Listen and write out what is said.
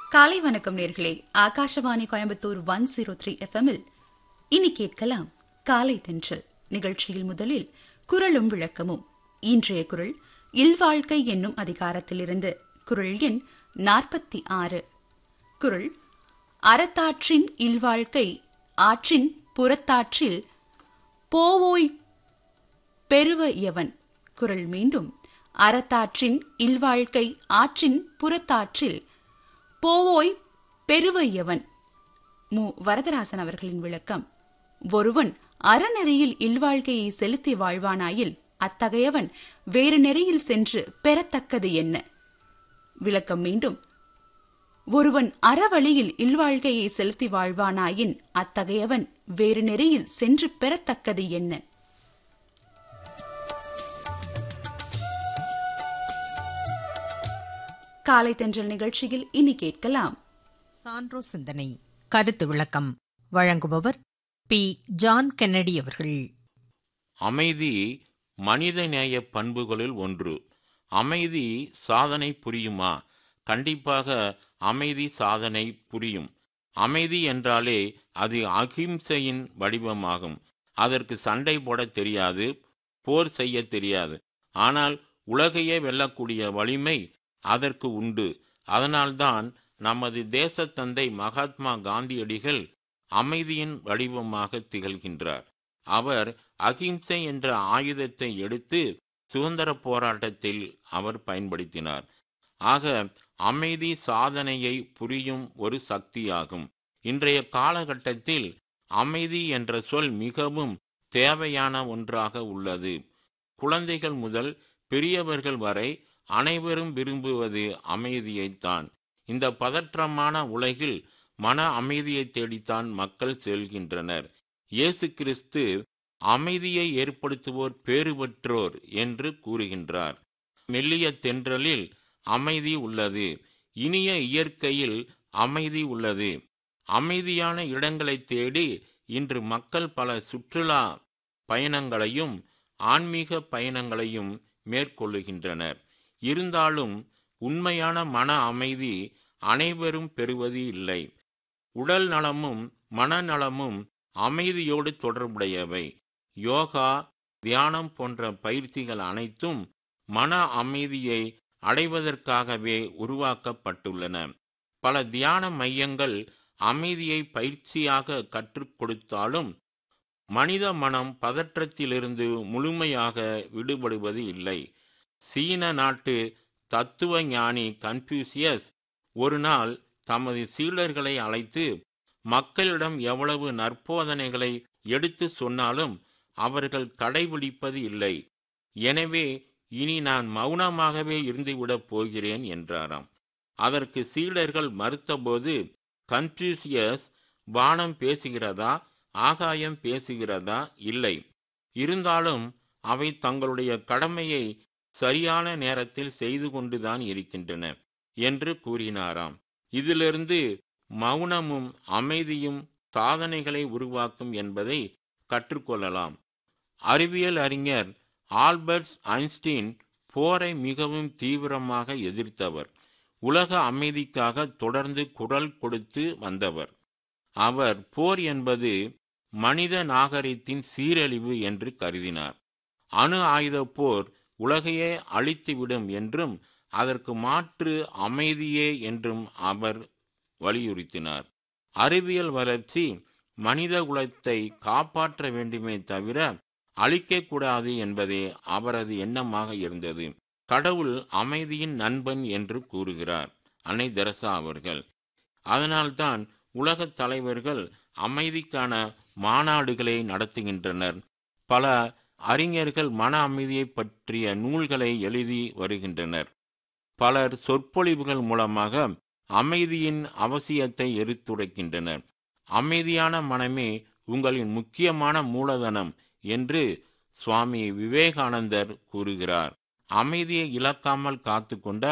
காலை வணக்கம் நேர்களே Akashvani Coimbatore one zero three எஃப்எம்மில் இனி கேட்கலாம் காலை தென்றல் நிகழ்ச்சியில் முதலில் குரலும் விளக்கமும் இன்றைய குரல் இல்வாழ்க்கை என்னும் அதிகாரத்திலிருந்து குரல் எண் நாற்பத்தி ஆறு குரல் அறத்தாற்றின் இல்வாழ்க்கை ஆற்றின் புறத்தாற்றில் போவோய் பெருவ எவன் குரல் மீண்டும் அறத்தாற்றின் இல்வாழ்க்கை ஆற்றின் புறத்தாற்றில் போவோய் பெருவ எவன் மு வரதராசன் அவர்களின் விளக்கம் ஒருவன் அறநெறியில் இல்வாழ்க்கையை செலுத்தி வாழ்வானாயில் அத்தகையவன் வேறு நெறியில் சென்று பெறத்தக்கது என்ன விளக்கம் மீண்டும் ஒருவன் அறவழியில் இல்வாழ்க்கையை செலுத்தி வாழ்வானாயின் அத்தகையவன் வேறு நெறியில் சென்று பெறத்தக்கது என்ன காலை தென்றல் நிகழ்ச்சியில் இனி கேட்கலாம் சான்றோ சிந்தனை கருத்து விளக்கம் வழங்குபவர் பி ஜான் கென்னடி அவர்கள் அமைதி மனிதநேய பண்புகளில் ஒன்று அமைதி சாதனை புரியுமா கண்டிப்பாக அமைதி சாதனை புரியும் அமைதி என்றாலே அது அகிம்சையின் வடிவமாகும் அதற்கு சண்டை போட தெரியாது போர் செய்ய தெரியாது ஆனால் உலகையே வெல்லக்கூடிய வலிமை அதற்கு உண்டு அதனால்தான் நமது தேசத்தந்தை மகாத்மா காந்தியடிகள் அமைதியின் வடிவமாக திகழ்கின்றார் அவர் அகிம்சை என்ற ஆயுதத்தை எடுத்து சுதந்திர போராட்டத்தில் அவர் பயன்படுத்தினார் ஆக அமைதி சாதனையை புரியும் ஒரு சக்தியாகும் இன்றைய காலகட்டத்தில் அமைதி என்ற சொல் மிகவும் தேவையான ஒன்றாக உள்ளது குழந்தைகள் முதல் பெரியவர்கள் வரை அனைவரும் விரும்புவது அமைதியைத்தான் இந்த பதற்றமான உலகில் மன அமைதியை தேடித்தான் மக்கள் செல்கின்றனர் இயேசு கிறிஸ்து அமைதியை ஏற்படுத்துவோர் பேறு பெற்றோர் என்று கூறுகின்றார் மெல்லிய தென்றலில் அமைதி உள்ளது இனிய இயற்கையில் அமைதி உள்ளது அமைதியான இடங்களை தேடி இன்று மக்கள் பல சுற்றுலா பயணங்களையும் ஆன்மீக பயணங்களையும் மேற்கொள்ளுகின்றனர் இருந்தாலும் உண்மையான மன அமைதி அனைவரும் பெறுவது இல்லை உடல் நலமும் மனநலமும் அமைதியோடு தொடர்புடையவை யோகா தியானம் போன்ற பயிற்சிகள் அனைத்தும் மன அமைதியை அடைவதற்காகவே உருவாக்கப்பட்டுள்ளன பல தியான மையங்கள் அமைதியை பயிற்சியாக கற்றுக் கொடுத்தாலும் மனித மனம் பதற்றத்திலிருந்து முழுமையாக விடுபடுவது இல்லை சீன நாட்டு தத்துவ ஞானி கன்ஃபியூசியஸ் ஒரு நாள் தமது சீடர்களை அழைத்து மக்களிடம் எவ்வளவு நற்போதனைகளை எடுத்து சொன்னாலும் அவர்கள் கடைபிடிப்பது இல்லை எனவே இனி நான் மௌனமாகவே இருந்துவிடப் போகிறேன் என்றாராம் அதற்கு சீடர்கள் மறுத்தபோது கன்ஃபியூசியஸ் வானம் பேசுகிறதா ஆகாயம் பேசுகிறதா இல்லை இருந்தாலும் அவை தங்களுடைய கடமையை சரியான நேரத்தில் செய்து கொண்டுதான் இருக்கின்றன என்று கூறினாராம் இதிலிருந்து மௌனமும் அமைதியும் சாதனைகளை உருவாக்கும் என்பதை கற்றுக்கொள்ளலாம் அறிவியல் அறிஞர் ஆல்பர்ட் ஐன்ஸ்டீன் போரை மிகவும் தீவிரமாக எதிர்த்தவர் உலக அமைதிக்காக தொடர்ந்து குரல் கொடுத்து வந்தவர் அவர் போர் என்பது மனித நாகரிகத்தின் சீரழிவு என்று கருதினார் அணு ஆயுத போர் உலகையே அழித்துவிடும் என்றும் அதற்கு மாற்று அமைதியே என்றும் அவர் வலியுறுத்தினார் அறிவியல் வளர்ச்சி மனித குலத்தை காப்பாற்ற வேண்டுமே தவிர அழிக்கக்கூடாது என்பதே அவரது எண்ணமாக இருந்தது கடவுள் அமைதியின் நண்பன் என்று கூறுகிறார் அன்னை தெரசா அவர்கள் அதனால்தான் உலகத் தலைவர்கள் அமைதிக்கான மாநாடுகளை நடத்துகின்றனர் பல அறிஞர்கள் மன அமைதியை பற்றிய நூல்களை எழுதி வருகின்றனர் பலர் சொற்பொழிவுகள் மூலமாக அமைதியின் அவசியத்தை எடுத்துரைக்கின்றனர் அமைதியான மனமே உங்களின் முக்கியமான மூலதனம் என்று சுவாமி விவேகானந்தர் கூறுகிறார் அமைதியை இழக்காமல் காத்துக்கொண்ட